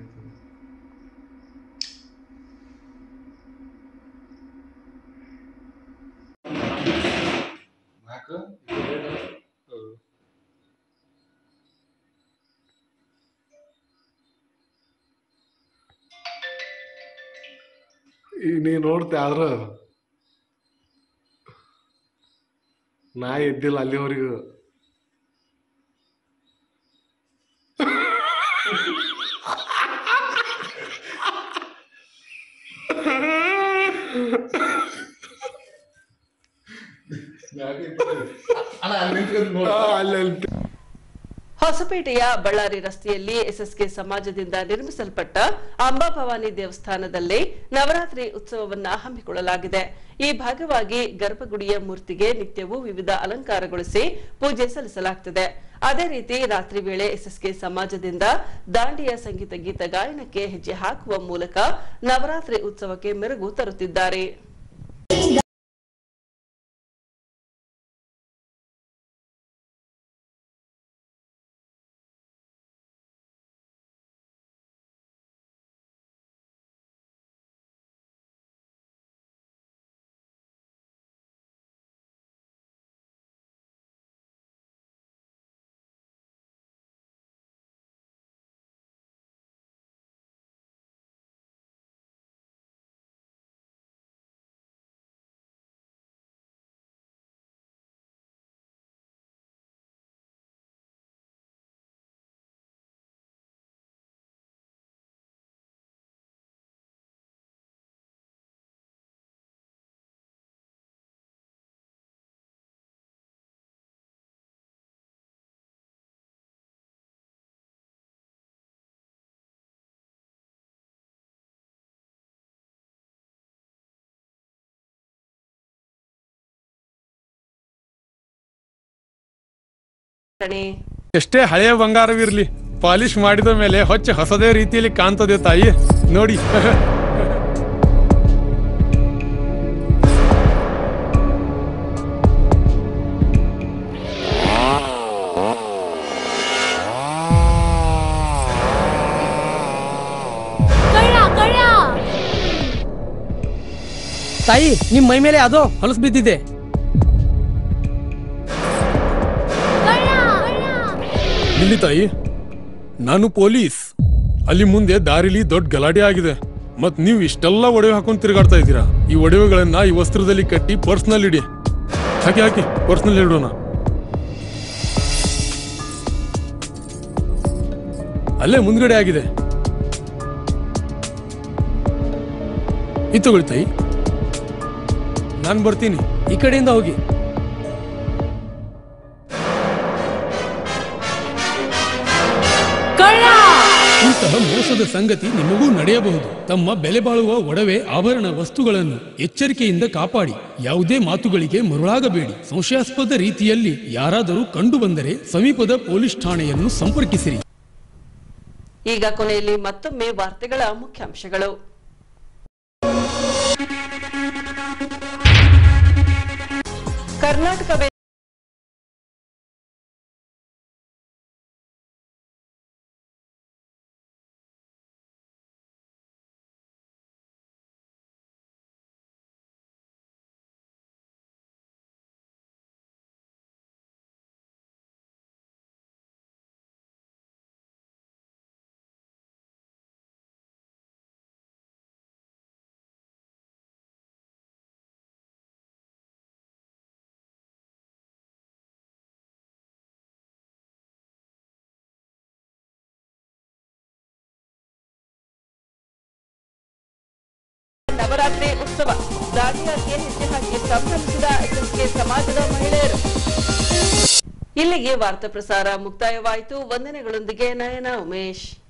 ನಾಲ್ಕು ಈಗ ನೀ ನೋಡ್ತೆ ಆದ್ರ ನಾ ಎದ್ದಿಲ್ಲ ಅಲ್ಲಿವರೆಗೂ ಅಲ್ಲಿ ಅಲ್ಲಿ ಹೊಸಪೇಟೆಯ ಬಳ್ಳಾರಿ ರಸ್ತೆಯಲ್ಲಿ ಎಸ್ಎಸ್ಕೆ ಸಮಾಜದಿಂದ ನಿರ್ಮಿಸಲ್ಪಟ್ಟ ಅಂಬಾಭವಾನಿ ದೇವಸ್ಥಾನದಲ್ಲಿ ನವರಾತ್ರಿ ಉತ್ಸವವನ್ನ ಹಮ್ಮಿಕೊಳ್ಳಲಾಗಿದೆ ಈ ಭಾಗವಾಗಿ ಗರ್ಭಗುಡಿಯ ಮೂರ್ತಿಗೆ ನಿತ್ಯವೂ ವಿವಿಧ ಅಲಂಕಾರಗೊಳಿಸಿ ಪೂಜೆ ಸಲ್ಲಿಸಲಾಗುತ್ತದೆ ಅದೇ ರೀತಿ ರಾತ್ರಿ ವೇಳೆ ಎಸ್ಎಸ್ಕೆ ಸಮಾಜದಿಂದ ದಾಂಡಿಯ ಸಂಗೀತ ಗೀತ ಗಾಯನಕ್ಕೆ ಹೆಜ್ಜೆ ಹಾಕುವ ಮೂಲಕ ನವರಾತ್ರಿ ಉತ್ಸವಕ್ಕೆ ಮೆರುಗು ತರುತ್ತಿದ್ದಾರೆ ಎಷ್ಟೇ ಹಳೆಯ ಬಂಗಾರವಿರ್ಲಿ ಪಾಲಿಶ್ ಮಾಡಿದ ಮೇಲೆ ಹೊಚ್ಚ ಹೊಸದೇ ರೀತಿಯಲ್ಲಿ ಕಾಣ್ತದೆ ತಾಯಿ ನೋಡಿ ತಾಯಿ ನಿಮ್ ಮೈ ಮೇಲೆ ಅದು ಹೊಲಸು ಬಿದ್ದಿದೆ ಇಲ್ಲಿ ತಾಯಿ ನಾನು ಪೊಲೀಸ್ ಅಲ್ಲಿ ಮುಂದೆ ದಾರಿಲಿ ದೊಡ್ಡ ಗಲಾಟೆ ಆಗಿದೆ ಮತ್ ನೀವು ಇಷ್ಟೆಲ್ಲ ಒಡವೆ ಹಾಕೊಂಡ್ ತಿರುಗಾಡ್ತಾ ಇದ್ದೀರಾ ಈ ಒಡವೆಗಳನ್ನ ಈ ವಸ್ತ್ರದಲ್ಲಿ ಕಟ್ಟಿ ಪರ್ಸ್ನಲ್ಲಿ ಇಡಿ ಹಾಕಿ ಹಾಕಿ ಪರ್ಸ್ನಲ್ಲಿ ಇಡೋಣ ಅಲ್ಲೇ ಮುಂದ್ಗಡೆ ಆಗಿದೆ ಇದು ತಗೊಳ್ಳಿ ತಾಯಿ ನಾನು ಬರ್ತೀನಿ ಈ ಕಡೆಯಿಂದ ಹೋಗಿ ಇಂತಹ ಮೋಸದ ಸಂಗತಿ ನಿಮಗೂ ನಡೆಯಬಹುದು ತಮ್ಮ ಬೆಲೆ ಬಾಳುವ ಒಡವೆ ಆಭರಣ ವಸ್ತುಗಳನ್ನು ಎಚ್ಚರಿಕೆಯಿಂದ ಕಾಪಾಡಿ ಯಾವುದೇ ಮಾತುಗಳಿಗೆ ಮರುಳಾಗಬೇಡಿ ಸಂಶಯಾಸ್ಪದ ರೀತಿಯಲ್ಲಿ ಯಾರಾದರೂ ಕಂಡು ಬಂದರೆ ಸಮೀಪದ ಪೊಲೀಸ್ ಠಾಣೆಯನ್ನು ಸಂಪರ್ಕಿಸಿರಿ ಈಗ ಕೊನೆಯಲ್ಲಿ ಮತ್ತೊಮ್ಮೆ ವಾರ್ತೆಗಳ ಮುಖ್ಯಾಂಶಗಳು ಕರ್ನಾಟಕ ನವರಾತ್ರಿ ಉತ್ಸವ ದಾಂಡಿಯಾಕ್ಕೆ ಹೆಜ್ಜೆ ಹಾಕಿ ಸಂಭ್ರಮಿಸಿದ ಎಸ್ಎಸ್ಕೆ ಸಮಾಜದ ಮಹಿಳೆಯರು ಇಲ್ಲಿಗೆ ವಾರ್ತಾ ಪ್ರಸಾರ ಮುಕ್ತಾಯವಾಯಿತು ವಂದನೆಗಳೊಂದಿಗೆ ನಯನ ಉಮೇಶ್